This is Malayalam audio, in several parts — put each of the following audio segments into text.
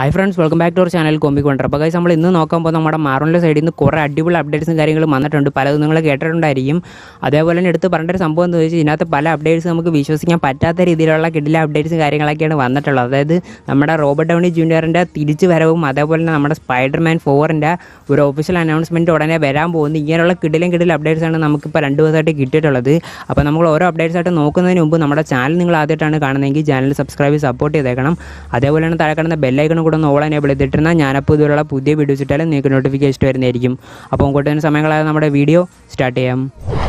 Hi friends welcome back to our channel comic wonder അപ്പോൾ ഗൈസ് നമ്മൾ ഇന്ന് നോക്കുമ്പോൾ നമ്മുടെ മാറോണിലെ സൈഡിൽ നിന്ന് കുറേ അടിപൊളി അപ്ഡേറ്റ്സും കാര്യങ്ങളും വന്നിട്ടുണ്ട് പലതും നിങ്ങൾ കേട്ടിട്ടുണ്ടായിരിക്കും അതേപോലെ തന്നെ എടുത്ത് പറഞ്ഞൊരു സംഭവം എന്ന് വെച്ചാൽ ഇതിനകത്ത് പല അപ്ഡേറ്റ്സ് നമുക്ക് വിശ്വസിക്കാൻ പറ്റാത്ത രീതിയിലുള്ള കിടില അപ്ഡേറ്റ്സും കാര്യങ്ങളൊക്കെയാണ് വന്നിട്ടുള്ളത് അതായത് നമ്മുടെ റോബർട്ട് ഡൗണി ജൂനിയറിൻ്റെ തിരിച്ചു വരവും അതേപോലെ തന്നെ നമ്മുടെ സ്പൈഡർമാൻ ഫോറിൻ്റെ ഒരു ഒഫീഷ്യൽ അനൗൺസ്മെൻറ്റ് ഉടനെ വരാൻ പോകുന്നു ഇങ്ങനെയുള്ള കിടിലും കിടിലും അപ്ഡേറ്റ്സ് ആണ് നമുക്കിപ്പോൾ രണ്ട് ദിവസമായിട്ട് കിട്ടിയിട്ടുള്ളത് അപ്പോൾ നമ്മൾ ഓരോ അപ്ഡേറ്റ്സ് ആയിട്ട് നോക്കുന്നതിന് മുമ്പ് നമ്മുടെ ചാനൽ നിങ്ങൾ ആദ്യമായിട്ടാണ് കാണുന്നതെങ്കിൽ ചാനൽ സബ്സ്ക്രൈബ് സപ്പോർട്ട് ചെയ്തേക്കണം അതേപോലെ തന്നെ താഴെ കാണുന്ന ബെല്ലൈക്കണും കൂടെ ഒന്ന് ഓൾ എനേബിൾ ചെയ്തിട്ടിരുന്നാൽ ഞാനപ്പോൾ ഇതുപോലുള്ള പുതിയ വീഡിയോസ് ഇട്ടാലും നിങ്ങൾക്ക് നോട്ടിഫിക്കേഷൻ വരുന്നതായിരിക്കും അപ്പോൾ അങ്ങോട്ട് തന്നെ സമയങ്ങളായ നമ്മുടെ വീഡിയോ സ്റ്റാർട്ട് ചെയ്യാം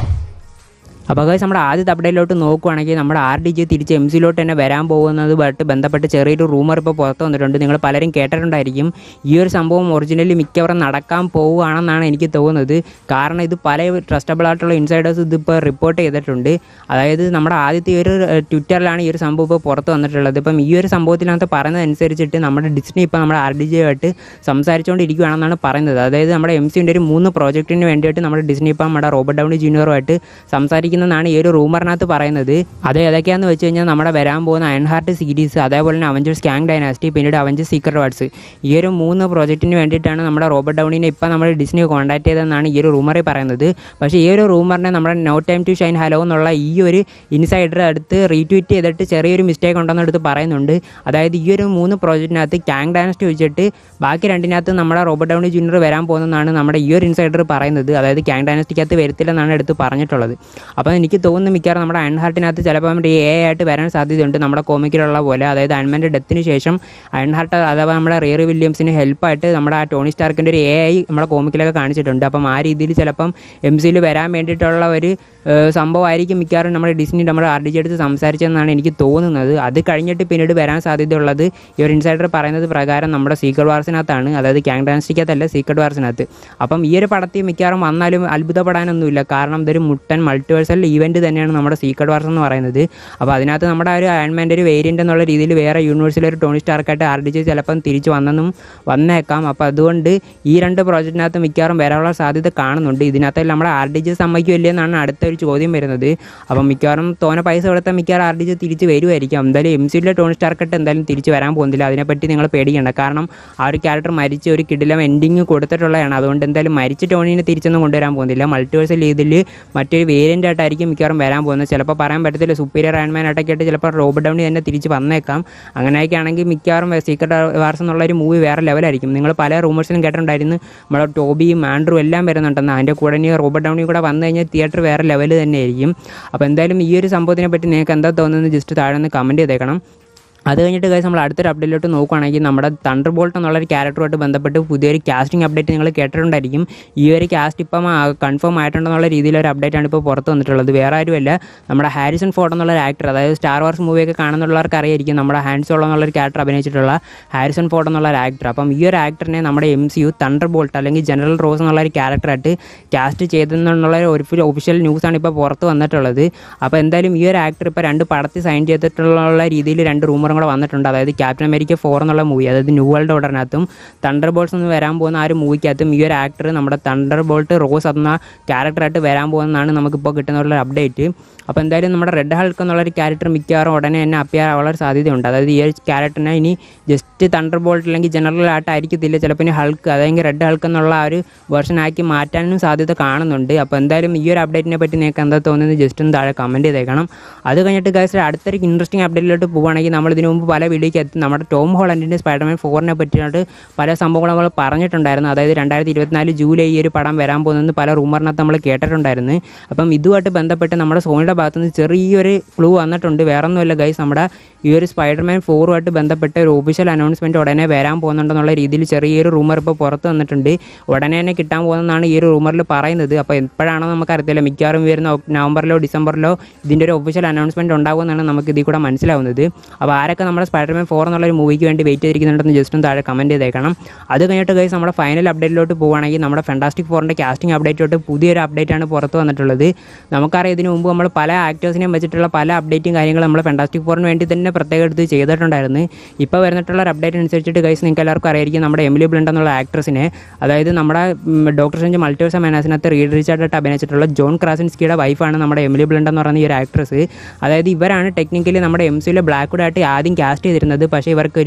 അപ്പോൾ ഗൈസ് നമ്മുടെ ആദ്യത്തെ അപ്ഡേറ്റിലോട്ട് നോക്കുവാണെങ്കിൽ നമ്മുടെ ആർ ഡി ജി തിരിച്ച് എം സിയിലോട്ട് തന്നെ വരാൻ പോകുന്നതുമായിട്ട് ബന്ധപ്പെട്ട് ചെറിയൊരു റൂമർ ഇപ്പോൾ പുറത്ത് വന്നിട്ടുണ്ട് നിങ്ങൾ പലരും കേട്ടിട്ടുണ്ടായിരിക്കും ഈ ഒരു സംഭവം ഒറിജിനലി മിക്കവാറും നടക്കാൻ പോവുകയാണെന്നാണ് എനിക്ക് തോന്നുന്നത് കാരണം ഇത് പല ട്രസ്റ്റബിൾ ആയിട്ടുള്ള ഇൻസൈഡേഴ്സ് ഇതിപ്പോൾ റിപ്പോർട്ട് ചെയ്തിട്ടുണ്ട് അതായത് നമ്മുടെ ആദ്യത്തെ ഈ ഒരു ഏഹ്, ട്വിറ്ററിലാണ് ഈ ഒരു സംഭവം ഇപ്പോൾ പുറത്ത് വന്നിട്ടുള്ളത് ഇപ്പം ഈ ഒരു സംഭവത്തിനകത്ത് പറയുന്നതനുസരിച്ചിട്ട് നമ്മുടെ ഡിസ്നി ഇപ്പോൾ നമ്മുടെ ആർ ഡി ജി ആയിട്ട് സംസാരിച്ചുകൊണ്ടിരിക്കുകയാണെന്നാണ് പറയുന്നത് അതായത് നമ്മുടെ എം സിൻ്റെ ഒരു മൂന്ന് പ്രോജക്റ്റിന് വേണ്ടിയിട്ട് നമ്മുടെ ഡിസ്നി ഇപ്പം നമ്മുടെ റോബർട്ട് ഡൗണി ജൂനിയറുമായിട്ട് സംസാരിക്കുന്നതെന്നാണ് ഈ ഒരു റൂമറിനകത്ത് പറയുന്നത് അത് ഏതൊക്കെയാണെന്ന് വെച്ച് കഴിഞ്ഞാൽ നമ്മുടെ വരാൻ പോകുന്ന അയൺ ഹാർട്ട് സീരീസ് അതേപോലെ തന്നെ അവഞ്ചേഴ്സ് ക്യാങ് ഡൈനാസ്റ്റി പിന്നീട് അവഞ്ചേഴ്സ് സീക്രട്ട് വാർഡ്സ് ഈ ഒരു മൂന്ന് പ്രോജക്റ്റിന് വേണ്ടിയിട്ടാണ് നമ്മുടെ റോബർട്ട് ഡൗണിനെ ഇപ്പം നമ്മൾ ഡിസ്നി കോൺടാക്ട് ചെയ്തതെന്നാണ് ഈ ഒരു റൂമറിൽ പറയുന്നത് പക്ഷേ ഈ ഒരു റൂമറിനെ നമ്മുടെ no time to shine hello എന്നുള്ള ഈ ഒരു ഇൻസൈഡർ അടുത്ത് റീട്വീറ്റ് ചെയ്തിട്ട് ചെറിയൊരു മിസ്റ്റേക്ക് ഉണ്ടെന്ന് എടുത്ത് പറയുന്നുണ്ട് അതായത് ഈ ഒരു മൂന്ന് പ്രോജക്റ്റിനകത്ത് ക്യാങ് ഡൈനസ്റ്റി വെച്ചിട്ട് ബാക്കി രണ്ടിനകത്ത് നമ്മുടെ റോബർട്ട് ഡൗണി ജൂനിയർ വരാൻ പോകുന്നതെന്നാണ് നമ്മുടെ ഈ ഒരു ഇൻസൈഡർ പറയുന്നത് അതായത് ക്യാങ് ഡൈനസ്റ്റിക്കകത്ത് വരത്തില്ലെന്നാണ് എടുത്ത് പറഞ്ഞിട്ടുള്ളത് അപ്പോൾ എനിക്ക് തോന്നുന്നു മിക്കവാറും നമ്മുടെ അയൺ ഹാർട്ടിനകത്ത് ചിലപ്പം എ ആയിട്ട് വരാൻ സാധ്യതയുണ്ട് നമ്മുടെ കോമിക്കിലുള്ള പോലെ അതായത് അയൺമാൻ്റെ ഡെത്തിന് ശേഷം അയൺ ഹാർട്ട് അഥവാ നമ്മുടെ റിയറി വില്യംസിന് ഹെൽപ്പായിട്ട് നമ്മുടെ ആ ടോണി സ്റ്റാർക്കിൻ്റെ ഒരു എ ഐ നമ്മുടെ കോമിക്കിലൊക്കെ കാണിച്ചിട്ടുണ്ട് അപ്പം ആ രീതിയിൽ ചിലപ്പം എം സിയിൽ വരാൻ വേണ്ടിയിട്ടുള്ള ഒരു ഏഹ്, സംഭവമായിരിക്കും മിക്കവാറും നമ്മുടെ ഡിസ്നി നമ്മുടെ ആർ ഡി ജി എടുത്ത് സംസാരിച്ചതെന്നാണ് എനിക്ക് തോന്നുന്നത് അത് കഴിഞ്ഞിട്ട് പിന്നീട് വരാൻ സാധ്യതയുള്ളത് ഈ ഒരു ഇൻസൈഡർ പറയുന്നത് പ്രകാരം നമ്മുടെ സീക്രട്ട് വാർസിനകത്താണ് അതായത് ക്യാങ് ഡാൻസ്റ്റിക്കകത്തല്ല സീക്രട്ട് വാർസിനകത്ത് അപ്പം ഈ ഒരു പടത്തിൽ മിക്കവാറും വന്നാലും അത്ഭുതപ്പെടാനൊന്നുമില്ല കാരണം ഇതൊരു മുട്ടൻ മൾട്ടിവേഴ്സൽ ഈവൻറ്റ് തന്നെയാണ് നമ്മുടെ സീക്രട്ട് വാർസ് എന്ന് പറയുന്നത് അപ്പോൾ അതിനകത്ത് നമ്മുടെ ആ ഒരു അയൺമാൻ്റെ ഒരു വേരിയൻ്റ് എന്നുള്ള രീതിയിൽ വേറെ യൂണിവേഴ്സിലെ ഒരു ടോണി സ്റ്റാർക്കായിട്ട് ആർ ഡി ജി ചിലപ്പം തിരിച്ച് വന്നെന്നും വന്നേക്കാം അപ്പോൾ അതുകൊണ്ട് ഈ രണ്ട് പ്രോജക്റ്റിനകത്ത് മിക്കവാറും വരാനുള്ള സാധ്യത കാണുന്നുണ്ട് ഇതിനകത്ത് നമ്മുടെ ആർ ഡി ജി സമ്മതിക്കുമല്ലേ എന്നാണ് അടുത്ത ഒരു ചോദ്യം വരുന്നത് അപ്പം മിക്കവാറും തോന പൈസ കൊടുത്താൽ മിക്കവാറും ആർ ഡി ജി തിരിച്ച് വരുമായിരിക്കും എന്തായാലും എം സിയിലെ ടോണി സ്റ്റാർക്കായിട്ട് എന്തായാലും തിരിച്ച് വരാൻ പോകുന്നില്ല അതിനെപ്പറ്റി നിങ്ങൾ പേടിക്കേണ്ട കാരണം ആ ഒരു ക്യാരക്ടർ മരിച്ച് ഒരു കിടിലം എൻഡിങ് കൊടുത്തിട്ടുള്ളതാണ് അതുകൊണ്ട് എന്തായാലും മരിച്ച ടോണിനെ തിരിച്ചൊന്നും കൊണ്ടുവരാൻ പോകുന്നില്ല മൾട്ടിവേഴ്സൽ രീതിയിൽ മറ്റൊരു വേരിയൻ്റ് ആയിട്ടായിരിക്കും മിക്കവാറും വരാൻ പോകുന്നത് ചിലപ്പോൾ പറയാൻ പറ്റത്തില്ല സുപ്പീരിയർ അയൺമാൻ ആയിട്ടൊക്കെ ആയിട്ട് ചിലപ്പോൾ റോബർട്ട് ഡൗണി തന്നെ തിരിച്ച് വന്നേക്കാം അങ്ങനെയൊക്കെ ആണെങ്കിൽ മിക്കവാറും സീക്രട്ട് വാർസ് എന്നുള്ള ഒരു മൂവി വേറെ ലെവലായിരിക്കും നിങ്ങൾ പല റൂമേഴ്സിലും കേട്ടിട്ടുണ്ടായിരുന്നു നമ്മുടെ ടോബിയും ആൻഡ്രു എല്ലാം വരുന്നുണ്ടെന്ന് അതിൻ്റെ കൂടെ ഇനി റോബർട്ട് ഡൗണി കൂടെ വന്നു കഴിഞ്ഞാൽ തിയേറ്റർ വേറെ ലെവൽ തന്നെയായിരിക്കും അപ്പോൾ എന്തായാലും ഈ ഒരു സംഭവത്തിനെ പറ്റി നിങ്ങൾക്ക് എന്താ തോന്നുന്നത് ജസ്റ്റ് താഴെ നിന്ന് കമൻറ്റ് ചെയ്തേക്കണം അത് കഴിഞ്ഞിട്ട് guys നമ്മൾ അടുത്തൊരു അപ്ഡേറ്റിലോട്ട് നോക്കുകയാണെങ്കിൽ നമ്മുടെ തണ്ടർ ബോൾട്ട് എന്നുള്ളൊരു ക്യാരക്ടറുമായിട്ട് ബന്ധപ്പെട്ട് പുതിയൊരു കാസ്റ്റിംഗ് അപ്ഡേറ്റ് നിങ്ങൾ കേട്ടിട്ടുണ്ടായിരിക്കും ഈ ഒരു കാസ്റ്റ് ഇപ്പം കൺഫേം ആയിട്ടുണ്ടെന്നുള്ള രീതിയിലൊരു അപ്ഡേറ്റ് ആണ് ഇപ്പോൾ പുറത്ത് വന്നിട്ടുള്ളത് വേറെ ആരുമല്ല നമ്മുടെ ഹാരിസൺ ഫോർഡ് എന്നുള്ള ഒരു ആക്ടർ അതായത് സ്റ്റാർ വാർസ് മൂവിയൊക്കെ കാണുന്നുള്ളവർക്ക് അറിയായിരിക്കും നമ്മുടെ ഹാൻഡ് സോളോ എന്നുള്ളൊരു ക്യാരക്ടർ അഭിനയിച്ചിട്ടുള്ള ഹാരിസൺ ഫോർഡ് എന്നുള്ള ഒരു ആക്ടർ അപ്പം ഈ ഒരു ആക്ടറിനെ നമ്മുടെ M C U Thunderbolt അല്ലെങ്കിൽ ജനറൽ റോസ് എന്നുള്ള ഒരു ക്യാരക്ടറായിട്ട് കാസ്റ്റ് ചെയ്തെന്നുള്ള ഒരു ഒഫീഷ്യൽ ന്യൂസാണ് ഇപ്പോൾ പുറത്ത് വന്നിട്ടുള്ളത് അപ്പോൾ എന്തായാലും ഈ ഒരു ആക്ടർ ഇപ്പോൾ രണ്ട് പടത്തിൽ സൈൻ ചെയ്തിട്ടുള്ള രീതിയിൽ രണ്ട് റൂമറും കൂടെ വന്നിട്ടുണ്ട് അതായത് ക്യാപ്റ്റൻ അമേരിക്ക ഫോർ എന്നുള്ള മൂവി അതായത് ന്യൂ വേൾഡ് ഓർഡറിനകത്തും തണ്ടർ ബോൾട്സ് എന്ന് വരാൻ പോകുന്ന ആ ഒരു മൂവിക്കകത്തും ഈ ഒരു ആക്ടർ നമ്മുടെ തണ്ടർ ബോൾട്ട് റോസ് എന്ന ക്യാരക്ടറായിട്ട് വരാൻ പോകുന്നതാണ് നമുക്കിപ്പോൾ കിട്ടുന്നുള്ള അപ്ഡേറ്റ് അപ്പോൾ എന്തായാലും നമ്മുടെ റെഡ് ഹൾക്ക് എന്നുള്ള ഒരു ക്യാരക്ടർ മിക്കവാറും ഉടനെ തന്നെ അപ്പിയർ ആവാനുള്ള സാധ്യതയുണ്ട് അതായത് ഈ ഒരു ക്യാരക്ടറിനെ ഇനി ജസ്റ്റ് തണ്ടർ ബോൾട്ട് അല്ലെങ്കിൽ ജനറൽ ആയിട്ടായിരിക്കത്തില്ല ചിലപ്പോൾ ഇനി ഹൾക്ക് അതായത് റെഡ് ഹൾക്ക് എന്നുള്ള ആ ഒരു വേർഷൻ ആക്കി മാറ്റാനും സാധ്യത കാണുന്നുണ്ട് അപ്പോൾ എന്തായാലും ഈ ഒരു അപ്ഡേറ്റിനെ പറ്റി നിങ്ങൾക്ക് എന്താ തോന്നുന്നത് ജസ്റ്റ് ഒന്ന് താഴെ കമൻറ്റ് ചെയ്തേക്കണം അത് കഴിഞ്ഞിട്ട് ഗൈസ് അടുത്തൊരു ഇൻട്രസ്റ്റിംഗ് അപ്ഡേറ്റിലോട്ട് പോവുകയാണെങ്കിൽ നമ്മൾ ഇതിനു മുമ്പ് പല വീഡിയോയ്ക്ക് എത്തി നമ്മുടെ ടോം ഹോളൻഡിൻ്റെ സ്പൈഡർമാൻ ഫോറിനെ പറ്റിയിട്ട് പല സംഭവങ്ങളും നമ്മൾ പറഞ്ഞിട്ടുണ്ടായിരുന്നു അതായത് രണ്ടായിരത്തി ഇരുപത്തിനാല് ജൂലൈ ഈ ഒരു പടം വരാൻ പോകുന്നത് പല റൂമറിനകത്ത് നമ്മൾ കേട്ടിട്ടുണ്ടായിരുന്നു അപ്പം ഇതുമായിട്ട് ബന്ധപ്പെട്ട് നമ്മുടെ സോണിയുടെ ഭാഗത്തു നിന്ന് ചെറിയൊരു ക്ലൂ വന്നിട്ടുണ്ട് വേറെ ഒന്നുമില്ല ഗൈസ് നമ്മുടെ ഈ ഒരു സ്പൈഡർമാൻ ഫോറുമായിട്ട് ബന്ധപ്പെട്ട ഒരു ഒഫീഷ്യൽ അനൗൺസ്മെൻറ്റ് ഉടനെ വരാൻ പോകുന്നുണ്ടെന്നുള്ള രീതിയിൽ ചെറിയൊരു റൂമർ ഇപ്പോൾ പുറത്ത് വന്നിട്ടുണ്ട് ഉടനെ തന്നെ കിട്ടാൻ പോകുന്നതാണ് ഈ ഒരു റൂമറിൽ പറയുന്നത് അപ്പോൾ എപ്പോഴാണോ നമുക്കറിയത്തില്ല മിക്കവാറും വരുന്ന ഒക്- നവംബറിലോ ഡിസംബറിലോ ഇതിൻ്റെ ഒരു ഒഫീഷ്യൽ അനൗൺസ്മെൻറ്റ് ഉണ്ടാകുമെന്നാണ് നമുക്ക് ഇതിൽ കൂടെ മനസ്സിലാവുന്നത് അപ്പോൾ ആരൊക്കെ നമ്മുടെ സ്പൈഡർമാൻ ഫോർ എന്നുള്ളൊരു മൂവിക്ക് വേണ്ടി വെയിറ്റ് ചെയ്തിരിക്കുന്നുണ്ടെന്ന് ജസ്റ്റ് ഒന്ന് താഴെ കമൻറ്റ് ചെയ്തേക്കണം അത് കഴിഞ്ഞിട്ട് ഗൈസ് നമ്മുടെ ഫൈനൽ അപ്ഡേറ്റിലോട്ട് പോവുകയാണെങ്കിൽ നമ്മുടെ ഫെൻറ്റാസ്റ്റിക് ഫോറിൻ്റെ കാസ്റ്റിംഗ് അപ്ഡേറ്റിലോട്ട് പുതിയൊരു അപ്ഡേറ്റ് ആണ് പുറത്ത് വന്നിട്ടുള്ളത് നമുക്കറിയാം ഇതിനു മുമ്പ് നമ്മൾ പല ആക്ടേഴ്സിനെയും വെച്ചിട്ടുള്ള പല അപ്ഡേറ്റും കാര്യങ്ങളും നമ്മൾ ഫെൻറ്റാസ്റ്റിക് ഫോറിന് വേണ്ടി തന്നെ പ്രത്യേകം എടുത്ത് ചെയ്തിട്ടുണ്ടായിരുന്നു ഇപ്പോൾ വരുന്നിട്ടുള്ള ഒരു അപ്ഡേറ്റ് അനുസരിച്ചിട്ട് ഗൈസ് നിങ്ങൾക്ക് എല്ലാവർക്കും അറിയായിരിക്കും നമ്മുടെ എമിലി ബ്ലണ്ട് എന്നുള്ള ആക്ട്രസിനെ അതായത് നമ്മുടെ ഡോക്ടർ സെഞ്ച് മൾട്ടിവേഴ്സ് മാനസിനകത്ത് റീഡ് റിച്ചാർഡായിട്ട് അഭിനയിച്ചിട്ടുള്ള ജോൺ ക്രാസിൻസ്കിയുടെ വൈഫാണ് നമ്മുടെ എമിലി ബ്ലണ്ട് എന്ന് പറയുന്ന ഈ ഒരു ആക്ട്രസ് അതായത് ഇവരാണ് ടെക്നിക്കലി നമ്മുടെ എം സിയിലെ ബ്ലാക്ക് ആയിട്ട് ആദ്യം കാസ്റ്റ് ചെയ്തിരുന്നത് പക്ഷേ ഇവർക്കൊരു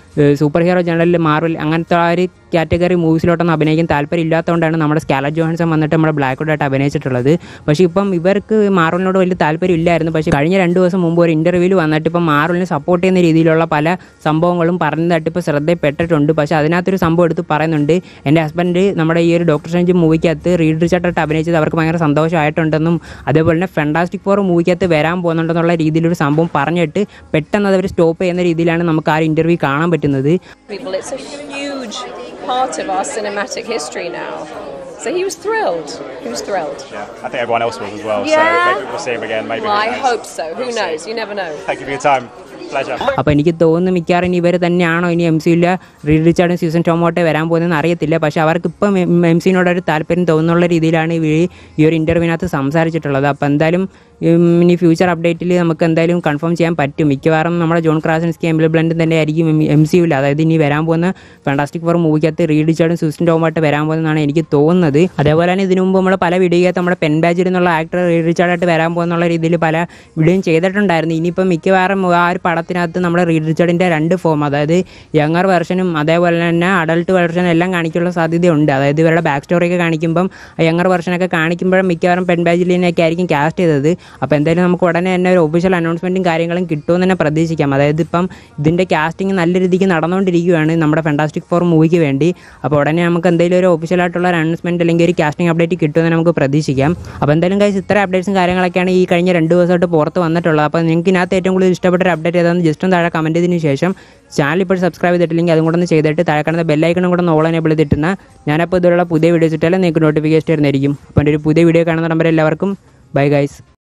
സൂപ്പർ ഹീറോ ജേണലിൽ മാർവൽ അങ്ങനത്തെ ആ ഒരു കാറ്റഗറി മൂവീസിലോട്ടൊന്നും അഭിനയിക്കാൻ താല്പര്യം ഇല്ലാത്തതുകൊണ്ടാണ് നമ്മുടെ സ്കാലറ്റ് ജോഹൻസൺ വന്നിട്ട് നമ്മുടെ ബ്ലാക്ക് വുഡായിട്ട് അഭിനയിച്ചിട്ടുള്ളത് പക്ഷേ ഇപ്പം ഇവർക്ക് മാർവലിനോട് വലിയ താല്പര്യം ഇല്ലായിരുന്നു പക്ഷേ കഴിഞ്ഞ രണ്ട് ദിവസം മുമ്പ് ഒരു ഇൻ്റർവ്യൂവിൽ വന്നിട്ട് ഇപ്പം മാർവലിനെ സപ്പോർട്ട് ചെയ്യുന്ന രീതിയിലുള്ള പല സംഭവങ്ങളും പറഞ്ഞതായിട്ട് ഇപ്പോൾ ശ്രദ്ധയിൽപ്പെട്ടിട്ടുണ്ട് പക്ഷേ അതിനകത്തൊരു സംഭവം എടുത്ത് പറയുന്നുണ്ട് എൻ്റെ ഹസ്ബൻഡ് നമ്മുടെ ഈ ഒരു ഡോക്ടർ സ്ട്രേഞ്ച് മൂവിക്കകത്ത് റീഡ് റിച്ചാർട്ടായിട്ട് അഭിനയിച്ചത് അവർക്ക് ഭയങ്കര സന്തോഷമായിട്ടുണ്ടെന്നും അതേപോലെ തന്നെ ഫെൻഡാസ്റ്റിക് ഫോർ മൂവിക്കകത്ത് വരാൻ പോകുന്നുണ്ടെന്നുള്ള രീതിയിലൊരു സംഭവം പറഞ്ഞിട്ട് പെട്ടെന്ന് അത് അവർ സ്റ്റോപ്പ് ചെയ്യുന്ന രീതിയിലാണ് നമുക്ക് ആ ഒരു ഇൻ്റർവ്യൂ കാണാൻ പറ്റുന്നത് people. It's a huge part of our cinematic history now. So he was thrilled. He was thrilled. Yeah, I think everyone else was as well. Yeah. So maybe we'll see him again. Maybe. Well, who I knows? hope so. Who We'll see. knows? You never know. Thank you for your time. Pleasure. അപ്പോൾ എനിക്ക് തോന്നുന്നു മിക്കവാറും ഇനി ഇവർ തന്നെയാണോ ഇനി എം സിയില്ല റീഡ് റിച്ചാർഡും സീസൺ ടോമോട്ടെ വരാൻ പോകുന്നതെന്ന് അറിയത്തില്ല പക്ഷേ അവർക്ക് ഇപ്പം എം സിനോടൊരു താല്പര്യം തോന്നുന്നുള്ള രീതിയിലാണ് ഇവർ ഈ ഒരു ഇൻ്റർവ്യൂവിനകത്ത് സംസാരിച്ചിട്ടുള്ളത് അപ്പോൾ എന്തായാലും ഉം, ഇനി ഫ്യൂച്ചർ അപ്ഡേറ്റിൽ നമുക്ക് എന്തായാലും കൺഫേം ചെയ്യാൻ പറ്റും മിക്കവാറും നമ്മുടെ ജോൺ ക്രാസൻസ്കി എംബിൾ ബ്ലൻഡ് തന്നെ ആയിരിക്കും എം സി യുവിൽ അതായത് ഇനി വരാൻ പോകുന്ന ഫാന്റാസ്റ്റിക് ഫോർ മൂവിക്കകത്ത് റീഡ് റിച്ചാർഡും സൂസൻ ടോമായിട്ട് വരാൻ പോകുന്നതാണ് എനിക്ക് തോന്നുന്നത് അതേപോലെ തന്നെ ഇതിനു മുമ്പ് നമ്മൾ പല വീഡിയോയ്ക്കകത്ത് നമ്മുടെ പെൻ ബാജിൽ നിന്നുള്ള ആക്ടർ റീഡ് റിച്ചാർഡായിട്ട് വരാൻ പോകുന്നുള്ള രീതിയിൽ പല വീഡിയോയും ചെയ്തിട്ടുണ്ടായിരുന്നു ഇനിയിപ്പം മിക്കവാറും ആ ഒരു പടത്തിനകത്ത് നമ്മുടെ റീഡ് റിച്ചാർഡിൻ്റെ രണ്ട് ഫോം അതായത് യങ്ങർ വെർഷനും അതേപോലെ തന്നെ അഡൾട്ട് വെർഷനും എല്ലാം കാണിക്കാനുള്ള സാധ്യതയുണ്ട് അതായത് ഇവരുടെ ബാക്ക് സ്റ്റോറിയൊക്കെ കാണിക്കുമ്പം യങ്ങർ വെർഷനൊക്കെ കാണിക്കുമ്പോഴും മിക്കവാറും പെൻ ബാജിലിനൊക്കെ ആയിരിക്കും കാസ്റ്റ് ചെയ്തത് അപ്പോൾ എന്തായാലും നമുക്ക് ഉടനെ തന്നെ ഒരു ഒഫീഷ്യൽ അനൗൺസ്മെൻറ്റും കാര്യങ്ങളും കിട്ടുമെന്ന് തന്നെ പ്രതീക്ഷിക്കാം അതായത് ഇപ്പം ഇതിൻ്റെ കാസ്റ്റിംഗ് നല്ല രീതിക്ക് നടന്നുകൊണ്ടിരിക്കുകയാണ് നമ്മുടെ ഫെൻറ്റാസ്റ്റിക് ഫോർ മൂവിക്ക് വേണ്ടി അപ്പോൾ ഉടനെ നമുക്ക് എന്തെങ്കിലും ഒരു ഒഫീഷ്യലായിട്ടുള്ള ഒരു അനൗൺസ്മെൻറ്റ് അല്ലെങ്കിൽ ഒരു കാസ്റ്റിംഗ് അപ്ഡേറ്റ് കിട്ടുമെന്ന് നമുക്ക് പ്രതീക്ഷിക്കാം അപ്പോൾ എന്തായാലും കഴിച്ച് ഇത്ര അപ്ഡേറ്റ്സും കാര്യങ്ങളൊക്കെയാണ് ഈ കഴിഞ്ഞ രണ്ട് ദിവസമായിട്ട് പുറത്ത് വന്നിട്ടുള്ളത് അപ്പോൾ നിങ്ങൾക്ക് ഇതിനകത്ത് ഏറ്റവും കൂടുതൽ ഇഷ്ടപ്പെട്ട ഒരു അപ്ഡേറ്റ് ഏതാണെന്ന് ജസ്റ്റ് ഒന്ന് താഴെ കമൻറ്റ് ചെയ്തതിന് ശേഷം ചാനൽ ഇപ്പോൾ സബ്സ്ക്രൈബ് ചെയ്തിട്ടില്ലെങ്കിൽ അതും കൂടെ ഒന്ന് ചെയ്തിട്ട് താഴെ കാണുന്ന ബെല്ലൈക്കണും കൂടെ ഓൾ എനേബിൾ ചെയ്തിട്ടുന്ന ഞാനപ്പോൾ ഇതുള്ള പുതിയ വീഡിയോസ് ഇട്ടാലും നിങ്ങൾക്ക് നോട്ടിഫിക്കേഷൻ വരുന്നതായിരിക്കും അപ്പോൾ എൻ്റെ ഒരു പുതിയ വീഡിയോ കാണുന്ന നമ്പർ എല്ലാവർക്കും ബൈ ഗൈസ്